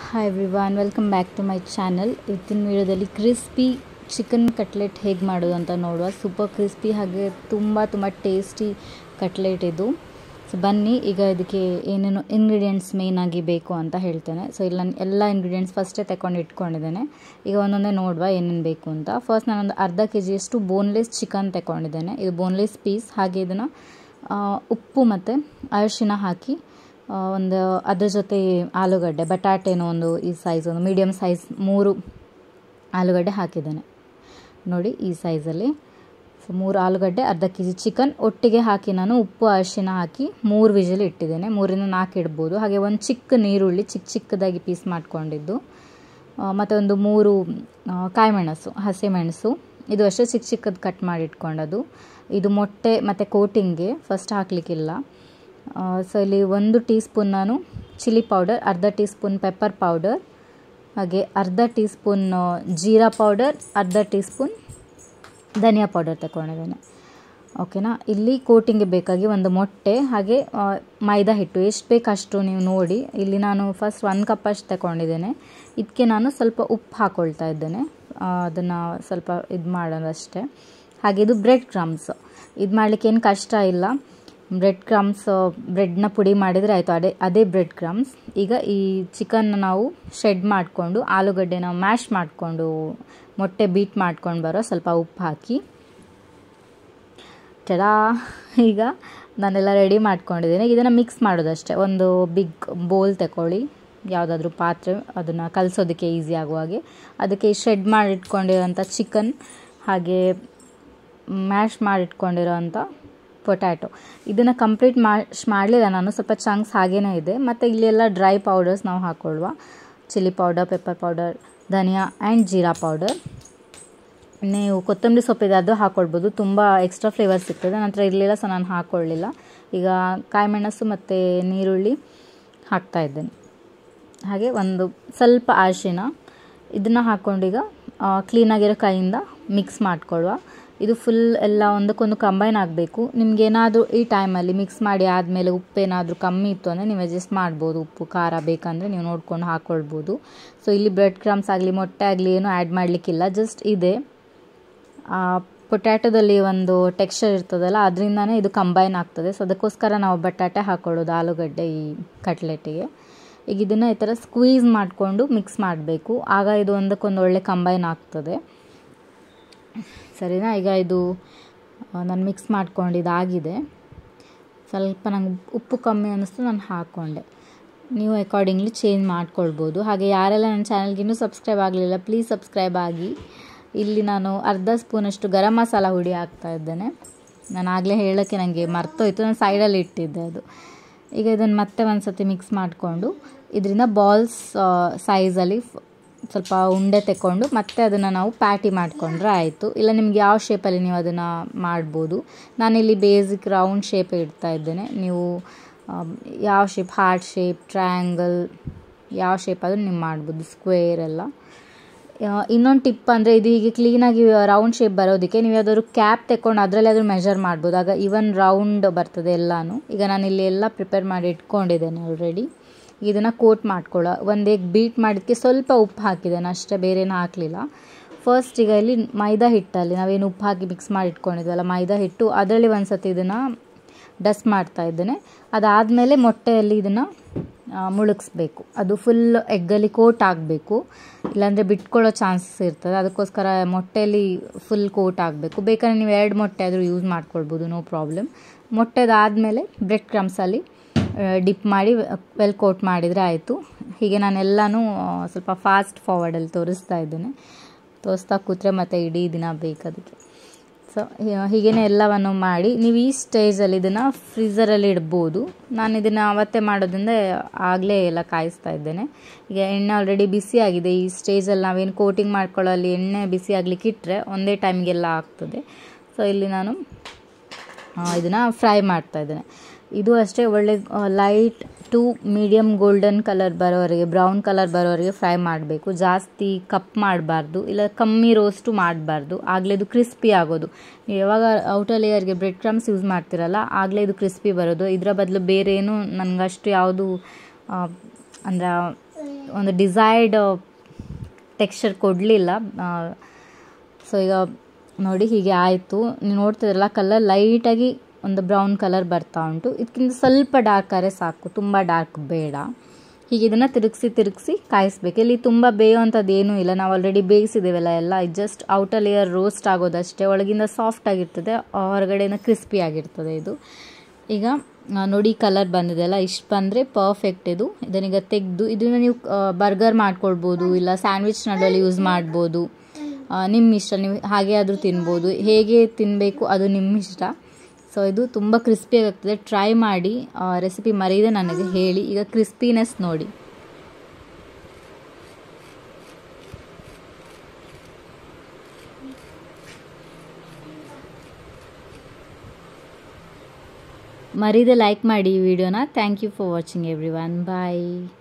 hi everyone welcome back to my channel ಇವತ್ತಿನ ವಿಡಿಯೋದಲ್ಲಿ crispy chicken cutlet ಹೇಗೆ ಮಾಡೋದು ಅಂತ ನೋಡುವ ಸೂಪರ್ ಕ್ರಿಸ್ಪಿ ಹಾಗೆ ತುಂಬ ತುಂಬ ಟೇಸ್ಟಿ ಕಟ್ಲೆಟ್ ಇದು ಸೊ ಬನ್ನಿ ಈಗ ಇದಕ್ಕೆ ಏನೇನು ಇಂಗ್ರೀಡಿಯೆಂಟ್ಸ್ ಮೇಯ್ನಾಗಿ ಬೇಕು ಅಂತ ಹೇಳ್ತೇನೆ ಸೊ ಇಲ್ಲ ನಾನು ಎಲ್ಲ ಇಂಗ್ರೀಡಿಯೆಂಟ್ಸ್ ಫಸ್ಟೇ ತಗೊಂಡು ಇಟ್ಕೊಂಡಿದ್ದೇನೆ ಈಗ ಒಂದೊಂದೇ ನೋಡುವ ಏನೇನು ಬೇಕು ಅಂತ ಫಸ್ಟ್ ನಾನೊಂದು ಅರ್ಧ ಕೆ ಜಿಯಷ್ಟು ಬೋನ್ಲೆಸ್ ಚಿಕನ್ ತಗೊಂಡಿದ್ದೇನೆ ಇದು ಬೋನ್ಲೆಸ್ ಪೀಸ್ ಹಾಗೆ ಇದನ್ನು ಉಪ್ಪು ಮತ್ತು ಅರಿಶಿನ ಹಾಕಿ ಒಂದು ಅದ್ರ ಜೊತೆ ಆಲೂಗಡ್ಡೆ ಬಟಾಟೆನೋ ಒಂದು ಈ ಸೈಜ್ ಒಂದು ಮೀಡಿಯಮ್ ಸೈಜ್ ಮೂರು ಆಲೂಗಡ್ಡೆ ಹಾಕಿದ್ದೇನೆ ನೋಡಿ ಈ ಸೈಜಲ್ಲಿ ಸೊ ಮೂರು ಆಲೂಗಡ್ಡೆ ಅರ್ಧ ಕೆ ಜಿ ಚಿಕನ್ ಒಟ್ಟಿಗೆ ಹಾಕಿ ನಾನು ಉಪ್ಪು ಅರಿಶಿನ ಹಾಕಿ ಮೂರು ವಿಜಲ್ ಇಟ್ಟಿದ್ದೇನೆ ಮೂರಿಂದ ನಾಲ್ಕು ಇಡ್ಬೋದು ಹಾಗೆ ಒಂದು ಚಿಕ್ಕ ನೀರುಳ್ಳಿ ಚಿಕ್ಕ ಚಿಕ್ಕದಾಗಿ ಪೀಸ್ ಮಾಡ್ಕೊಂಡಿದ್ದು ಮತ್ತು ಒಂದು ಮೂರು ಕಾಯಿಮೆಣಸು ಹಸಿಮೆಣಸು ಇದು ಅಷ್ಟೇ ಚಿಕ್ಕ ಚಿಕ್ಕದು ಕಟ್ ಮಾಡಿ ಇಟ್ಕೊಂಡದು ಇದು ಮೊಟ್ಟೆ ಮತ್ತು ಕೋಟಿಂಗ್ಗೆ ಫಸ್ಟ್ ಹಾಕಲಿಕ್ಕಿಲ್ಲ ಸೊ ಇಲ್ಲಿ ಒಂದು ಟೀ ಸ್ಪೂನ್ ನಾನು ಚಿಲ್ಲಿ ಪೌಡರ್ ಅರ್ಧ ಟೀ ಸ್ಪೂನ್ ಪೆಪ್ಪರ್ ಪೌಡರ್ ಹಾಗೆ ಅರ್ಧ ಟೀ ಸ್ಪೂನ್ ಜೀರಾ ಪೌಡರ್ ಅರ್ಧ ಟೀ ಸ್ಪೂನ್ ಧನಿಯಾ ಪೌಡರ್ ತಗೊಂಡಿದ್ದೇನೆ ಓಕೆನಾ ಇಲ್ಲಿ ಕೋಟಿಂಗ್ಗೆ ಬೇಕಾಗಿ ಒಂದು ಮೊಟ್ಟೆ ಹಾಗೆ ಮೈದಾ ಹಿಟ್ಟು ಎಷ್ಟು ಬೇಕು ಅಷ್ಟು ನೀವು ನೋಡಿ ಇಲ್ಲಿ ನಾನು ಫಸ್ಟ್ ಒಂದು ಕಪ್ ಅಷ್ಟು ತಗೊಂಡಿದ್ದೇನೆ ಇದಕ್ಕೆ ನಾನು ಸ್ವಲ್ಪ ಉಪ್ಪು ಹಾಕ್ಕೊಳ್ತಾ ಇದ್ದೇನೆ ಅದನ್ನು ಸ್ವಲ್ಪ ಇದು ಮಾಡೋದಷ್ಟೇ ಹಾಗೆ ಇದು ಬ್ರೆಡ್ ಕ್ರಮ್ಸ್ ಇದು ಮಾಡಲಿಕ್ಕೆ ಏನು ಕಷ್ಟ ಇಲ್ಲ ಬ್ರೆಡ್ ಕ್ರಮ್ಸ್ ಬ್ರೆಡ್ನ ಪುಡಿ ಮಾಡಿದರೆ ಆಯಿತು ಅದೇ ಅದೇ ಬ್ರೆಡ್ ಕ್ರಮ್ಸ್ ಈಗ ಈ ಚಿಕನ್ನ ನಾವು ಶೆಡ್ ಮಾಡಿಕೊಂಡು ಆಲೂಗಡ್ಡೆನ ಮ್ಯಾಶ್ ಮಾಡಿಕೊಂಡು ಮೊಟ್ಟೆ ಬೀಟ್ ಮಾಡ್ಕೊಂಡು ಬರೋ ಸ್ವಲ್ಪ ಉಪ್ಪು ಹಾಕಿ ಚಲಾ ಈಗ ನಾನೆಲ್ಲ ರೆಡಿ ಮಾಡ್ಕೊಂಡಿದ್ದೀನಿ ಇದನ್ನು ಮಿಕ್ಸ್ ಮಾಡೋದಷ್ಟೇ ಒಂದು ಬಿಗ್ ಬೋಲ್ ತಗೊಳ್ಳಿ ಯಾವುದಾದ್ರೂ ಪಾತ್ರೆ ಅದನ್ನು ಕಲಿಸೋದಕ್ಕೆ ಈಸಿ ಆಗುವ ಹಾಗೆ ಅದಕ್ಕೆ ಶೆಡ್ ಮಾಡಿಟ್ಕೊಂಡಿರೋಂಥ ಚಿಕನ್ ಹಾಗೆ ಮ್ಯಾಶ್ ಮಾಡಿಟ್ಕೊಂಡಿರೋಂಥ ಪೊಟ್ಯಾಟೊ ಇದನ್ನು ಕಂಪ್ಲೀಟ್ ಮ್ಯಾಶ್ ಮಾಡಲಿಲ್ಲ ನಾನು ಸ್ವಲ್ಪ ಚಂಕ್ಸ್ ಹಾಗೇ ಇದೆ ಮತ್ತು ಇಲ್ಲೆಲ್ಲ ಡ್ರೈ ಪೌಡರ್ಸ್ ನಾವು ಹಾಕ್ಕೊಳ್ವ chilli powder pepper powder dhaniya and jeera powder ನೀವು ಕೊತ್ತಂಬರಿ ಸೊಪ್ಪಿದೆ ಅದು ಹಾಕ್ಕೊಳ್ಬೋದು ತುಂಬ ಎಕ್ಸ್ಟ್ರಾ ಫ್ಲೇವರ್ ಸಿಗ್ತದೆ ನಂತರ ಇರಲಿಲ್ಲ ಸೊ ನಾನು ಹಾಕ್ಕೊಳ್ಳಿಲ್ಲ ಈಗ ಕಾಯಿಮೆಣಸು ಮತ್ತು ನೀರುಳ್ಳಿ ಹಾಕ್ತಾ ಇದ್ದೇನೆ ಹಾಗೆ ಒಂದು ಸ್ವಲ್ಪ ಅರಿಶಿನ ಇದನ್ನು ಹಾಕ್ಕೊಂಡೀಗ ಕ್ಲೀನಾಗಿರೋ ಕೈಯಿಂದ ಮಿಕ್ಸ್ ಮಾಡ್ಕೊಳ್ಳುವ ಇದು ಫುಲ್ ಎಲ್ಲ ಒಂದಕ್ಕೊಂದು ಕಂಬೈನ್ ಆಗಬೇಕು ನಿಮ್ಗೇನಾದರೂ ಈ ಟೈಮಲ್ಲಿ ಮಿಕ್ಸ್ ಮಾಡಿ ಆದಮೇಲೆ ಉಪ್ಪೇನಾದರೂ ಕಮ್ಮಿ ಇತ್ತು ಅಂದರೆ ನೀವು ಅಡ್ಜಸ್ಟ್ ಮಾಡ್ಬೋದು ಉಪ್ಪು ಖಾರ ಬೇಕಂದರೆ ನೀವು ನೋಡ್ಕೊಂಡು ಹಾಕ್ಕೊಳ್ಬೋದು ಸೊ ಇಲ್ಲಿ ಬ್ರೆಡ್ ಕ್ರಮ್ಸ್ ಆಗಲಿ ಮೊಟ್ಟೆ ಆಗಲಿ ಏನೂ ಆ್ಯಡ್ ಮಾಡಲಿಕ್ಕಿಲ್ಲ ಜಸ್ಟ್ ಇದೆ ಪೊಟ್ಯಾಟೊದಲ್ಲಿ ಒಂದು ಟೆಕ್ಸ್ಚರ್ ಇರ್ತದಲ್ಲ ಅದರಿಂದನೇ ಇದು ಕಂಬೈನ್ ಆಗ್ತದೆ ಸೊ ಅದಕ್ಕೋಸ್ಕರ ನಾವು ಬಟಾಟೆ ಹಾಕ್ಕೊಳ್ಳೋದು ಆಲೂಗಡ್ಡೆ ಈ ಕಟ್ಲೆಟಿಗೆ ಈಗ ಇದನ್ನು ಈ ಥರ ಸ್ಕ್ವೀಸ್ ಮಾಡಿಕೊಂಡು ಮಿಕ್ಸ್ ಮಾಡಬೇಕು ಆಗ ಇದು ಒಂದಕ್ಕೊಂದು ಒಳ್ಳೆ ಕಂಬೈನ್ ಆಗ್ತದೆ ಸರಿನಾ ಈಗ ಇದು ನಾನು ಮಿಕ್ಸ್ ಮಾಡ್ಕೊಂಡಿದ್ದಾಗಿದೆ ಸ್ವಲ್ಪ ನಂಗೆ ಉಪ್ಪು ಕಮ್ಮಿ ಅನ್ನಿಸ್ತು ನಾನು ಹಾಕ್ಕೊಂಡೆ ನೀವು ಅಕಾರ್ಡಿಂಗ್ಲಿ ಚೇಂಜ್ ಮಾಡ್ಕೊಳ್ಬೋದು ಹಾಗೆ ಯಾರೆಲ್ಲ ನನ್ನ ಚಾನಲ್ಗೆ ಇನ್ನೂ ಸಬ್ಸ್ಕ್ರೈಬ್ ಆಗಲಿಲ್ಲ ಪ್ಲೀಸ್ ಸಬ್ಸ್ಕ್ರೈಬ್ ಆಗಿ ಇಲ್ಲಿ ನಾನು ಅರ್ಧ ಸ್ಪೂನಷ್ಟು ಗರಂ ಮಸಾಲ ಹುಡಿ ಹಾಕ್ತಾ ಇದ್ದೇನೆ ನಾನು ಆಗಲೇ ಹೇಳೋಕ್ಕೆ ನನಗೆ ಮರ್ತೋಯ್ತು ನಾನು ಸೈಡಲ್ಲಿ ಇಟ್ಟಿದ್ದೆ ಅದು ಈಗ ಇದನ್ನು ಮತ್ತೆ ಒಂದು ಸತಿ ಮಿಕ್ಸ್ ಮಾಡಿಕೊಂಡು ಇದರಿಂದ ಬಾಲ್ಸ್ ಸೈಜಲ್ಲಿ ಸ್ವಲ್ಪ ಉಂಡೆ ತೆಕ್ಕೊಂಡು ಮತ್ತೆ ಅದನ್ನು ನಾವು ಪ್ಯಾಟಿ ಮಾಡಿಕೊಂಡ್ರೆ ಆಯಿತು ಇಲ್ಲ ನಿಮ್ಗೆ ಯಾವ ಶೇಪಲ್ಲಿ ನೀವು ಅದನ್ನು ಮಾಡ್ಬೋದು ನಾನಿಲ್ಲಿ ಬೇಸಿಕ್ ರೌಂಡ್ ಶೇಪ್ ಇಡ್ತಾ ಇದ್ದೇನೆ ನೀವು ಯಾವ ಶೇಪ್ ಹಾರ್ಟ್ ಶೇಪ್ ಟ್ರಯಾಂಗಲ್ ಯಾವ ಶೇಪ್ ಆದರೂ ನೀವು ಮಾಡ್ಬೋದು ಸ್ಕ್ವೇರ್ ಎಲ್ಲ ಇನ್ನೊಂದು ಟಿಪ್ ಅಂದರೆ ಇದು ಹೀಗೆ ಕ್ಲೀನಾಗಿ ರೌಂಡ್ ಶೇಪ್ ಬರೋದಕ್ಕೆ ನೀವು ಯಾವ್ದಾದ್ರು ಕ್ಯಾಪ್ ತೆಕ್ಕೊಂಡು ಅದರಲ್ಲಿ ಆದರೂ ಮೆಜರ್ ಮಾಡ್ಬೋದು ಆಗ ಇವನ್ ರೌಂಡ್ ಬರ್ತದೆ ಎಲ್ಲನೂ ಈಗ ನಾನು ಇಲ್ಲಿ ಎಲ್ಲ ಪ್ರಿಪೇರ್ ಮಾಡಿ ಇಟ್ಕೊಂಡಿದ್ದೇನೆ ಆಲ್ರೆಡಿ ಇದನ್ನು ಕೋಟ್ ಮಾಡ್ಕೊಳ್ಳೋ ಒಂದು ಎಗ್ ಬೀಟ್ ಮಾಡೋದಕ್ಕೆ ಸ್ವಲ್ಪ ಉಪ್ಪು ಹಾಕಿದ್ದೇನೆ ಅಷ್ಟೇ ಬೇರೆ ಏನು ಹಾಕಲಿಲ್ಲ ಫಸ್ಟ್ ಈಗ ಇಲ್ಲಿ ಮೈದಾ ಹಿಟ್ಟಲ್ಲಿ ನಾವೇನು ಉಪ್ಪು ಹಾಕಿ ಮಿಕ್ಸ್ ಮಾಡಿ ಇಟ್ಕೊಂಡಿದ್ವಲ್ಲ ಮೈದಾ ಹಿಟ್ಟು ಅದರಲ್ಲಿ ಒಂದು ಸತಿ ಇದನ್ನು ಡಸ್ಟ್ ಮಾಡ್ತಾ ಇದ್ದೇನೆ ಅದಾದಮೇಲೆ ಮೊಟ್ಟೆಯಲ್ಲಿ ಇದನ್ನು ಮುಳುಗಿಸ್ಬೇಕು ಅದು ಫುಲ್ ಎಗ್ಗಲ್ಲಿ ಕೋಟ್ ಆಗಬೇಕು ಇಲ್ಲಾಂದರೆ ಬಿಟ್ಕೊಳ್ಳೋ ಚಾನ್ಸಸ್ ಇರ್ತದೆ ಅದಕ್ಕೋಸ್ಕರ ಮೊಟ್ಟೆಯಲ್ಲಿ ಫುಲ್ ಕೋಟ್ ಆಗಬೇಕು ಬೇಕಾದ್ರೆ ನೀವು ಎರಡು ಮೊಟ್ಟೆ ಆದರೂ ಯೂಸ್ ಮಾಡ್ಕೊಳ್ಬೋದು ನೋ ಪ್ರಾಬ್ಲಮ್ ಮೊಟ್ಟೆದಾದಮೇಲೆ ಬ್ರೆಡ್ ಕ್ರಮ್ಸಲ್ಲಿ ಡಿಪ್ ಮಾಡಿ ವೆಲ್ ಕೋಟ್ ಮಾಡಿದರೆ ಆಯಿತು ಹೀಗೆ ನಾನೆಲ್ಲನೂ ಸ್ವಲ್ಪ ಫಾಸ್ಟ್ ಫಾರ್ವರ್ಡಲ್ಲಿ ತೋರಿಸ್ತಾ ಇದ್ದೇನೆ ತೋರಿಸ್ತಾ ಕೂತ್ರೆ ಮತ್ತು ಇಡೀ ದಿನ ಬೇಕು ಅದಕ್ಕೆ ಸೊ ಹೀಗೇ ಎಲ್ಲವನ್ನು ಮಾಡಿ ನೀವು ಈ ಸ್ಟೇಜಲ್ಲಿ ಇದನ್ನು ಫ್ರೀಝರಲ್ಲಿ ಇಡ್ಬೋದು ನಾನು ಇದನ್ನು ಅವತ್ತೇ ಮಾಡೋದ್ರಿಂದ ಆಗಲೇ ಎಲ್ಲ ಕಾಯಿಸ್ತಾ ಇದ್ದೇನೆ ಈಗ ಎಣ್ಣೆ ಆಲ್ರೆಡಿ ಬಿಸಿ ಆಗಿದೆ ಈ ಸ್ಟೇಜಲ್ಲಿ ನಾವೇನು ಕೋಟಿಂಗ್ ಮಾಡ್ಕೊಳ್ಳೋಲ್ಲಿ ಎಣ್ಣೆ ಬಿಸಿ ಆಗಲಿಕ್ಕೆ ಇಟ್ಟರೆ ಒಂದೇ ಟೈಮ್ಗೆಲ್ಲ ಆಗ್ತದೆ ಸೊ ಇಲ್ಲಿ ನಾನು ಇದನ್ನು ಫ್ರೈ ಮಾಡ್ತಾ ಇದ್ದೇನೆ ಇದು ಅಷ್ಟೇ ಒಳ್ಳೆ light to medium golden colour ಬರೋವರೆಗೆ ಬ್ರೌನ್ ಕಲರ್ ಬರೋವರೆಗೆ ಫ್ರೈ ಮಾಡಬೇಕು ಜಾಸ್ತಿ ಕಪ್ ಮಾಡಬಾರ್ದು ಇಲ್ಲ ಕಮ್ಮಿ ರೋಸ್ಟು ಮಾಡಬಾರ್ದು ಆಗಲೇ ಇದು ಕ್ರಿಸ್ಪಿ ಆಗೋದು ನೀವು ಯಾವಾಗ ಔಟರ್ ಲೇಯರ್ಗೆ ಬ್ರೆಡ್ ಕ್ರಮ್ಸ್ ಯೂಸ್ ಮಾಡ್ತಿರಲ್ಲ ಆಗಲೇ ಇದು ಕ್ರಿಸ್ಪಿ ಬರೋದು ಇದರ ಬದಲು ಬೇರೆ ಏನು ನನಗಷ್ಟು ಯಾವುದು ಅಂದ್ರೆ ಒಂದು ಡಿಸೈರ್ಡ್ ಟೆಕ್ಸ್ಚರ್ ಕೊಡಲಿಲ್ಲ ಸೊ ಈಗ ನೋಡಿ ಹೀಗೆ ಆಯಿತು ನೀವು ನೋಡ್ತಿದ್ರಲ್ಲ ಕಲರ್ ಲೈಟಾಗಿ ಒಂದು ಬ್ರೌನ್ ಕಲರ್ ಬರ್ತಾ ಉಂಟು ಇದಕ್ಕಿಂತ ಸ್ವಲ್ಪ ಡಾರ್ಕ್ ಆದರೆ ಸಾಕು ತುಂಬ ಡಾರ್ಕ್ ಬೇಡ ಹೀಗೆ ಇದನ್ನು ತಿರುಗಿಸಿ ತಿರುಗಿಸಿ ಕಾಯಿಸ್ಬೇಕು ಇಲ್ಲಿ ತುಂಬ ಬೇಯುವಂಥದ್ದು ಏನೂ ಇಲ್ಲ ನಾವು ಆಲ್ರೆಡಿ ಬೇಯಿಸಿದ್ದೇವಲ್ಲ ಎಲ್ಲ ಜಸ್ಟ್ ಔಟರ್ ಲೇಯರ್ ರೋಸ್ಟ್ ಆಗೋದಷ್ಟೇ ಒಳಗಿಂದ ಸಾಫ್ಟ್ ಆಗಿರ್ತದೆ ಹೊರಗಡೆಯಿಂದ ಕ್ರಿಸ್ಪಿ ಆಗಿರ್ತದೆ ಇದು ಈಗ ನೋಡಿ ಕಲರ್ ಬಂದಿದೆ ಅಲ್ಲ ಇಷ್ಟು ಬಂದರೆ ಪರ್ಫೆಕ್ಟ್ ಇದು ಇದನ್ನೀಗ ತೆಗೆದು ಇದನ್ನು ನೀವು ಬರ್ಗರ್ ಮಾಡ್ಕೊಳ್ಬೋದು ಇಲ್ಲ ಸ್ಯಾಂಡ್ವಿಚ್ ನಡುವಲ್ಲಿ ಯೂಸ್ ಮಾಡ್ಬೋದು ನಿಮ್ಮ ಇಷ್ಟ ನೀವು ಹಾಗೆ ಆದರೂ ತಿನ್ಬೋದು ಹೇಗೆ ತಿನ್ನಬೇಕು ಅದು ನಿಮ್ಮ ಇಷ್ಟ ಸೊ ಇದು ತುಂಬ ಕ್ರಿಸ್ಪಿಯಾಗಿ ಆಗ್ತದೆ ಟ್ರೈ ಮಾಡಿ ರೆಸಿಪಿ ಮರೀದೆ ನನಗೆ ಹೇಳಿ ಈಗ ಕ್ರಿಸ್ಪಿನೆಸ್ ನೋಡಿ ಮರೀದೆ ಲೈಕ್ ಮಾಡಿ ಈ ವಿಡಿಯೋನ thank you for watching everyone bye